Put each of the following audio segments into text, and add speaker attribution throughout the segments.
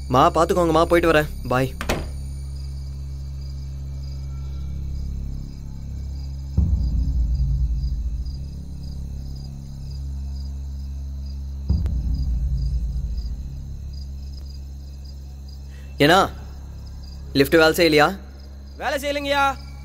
Speaker 1: மா பார்த்துக்கோங்கம்மா போயிட்டு வரேன் பாய் ஏன்னா லிஃப்ட் வேலை செய்யலையா
Speaker 2: வேலை செய்யலைங்கய்யா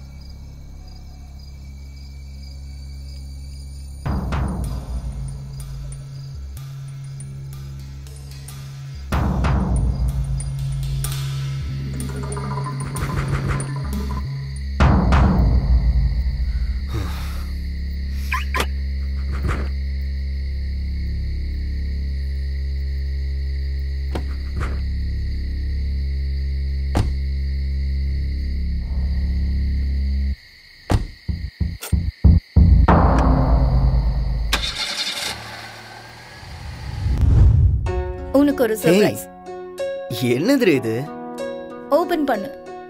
Speaker 3: உனக்கு ஒரு சர்ப்ரைஸ்
Speaker 1: என்னது இது
Speaker 3: ஓபன் பண்ணு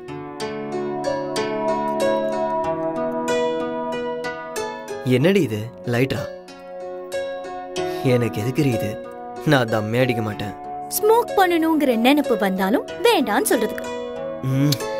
Speaker 1: என்னடி இது லைட்டா எனக்கு எதுக்கு இது நான் தம்மே அடிக்க மாட்டேன்
Speaker 3: ஸ்மோக் பண்ணணுங்கிற நினைப்பு வந்தாலும் வேண்டான்னு சொல்றதுக்கு
Speaker 1: ம்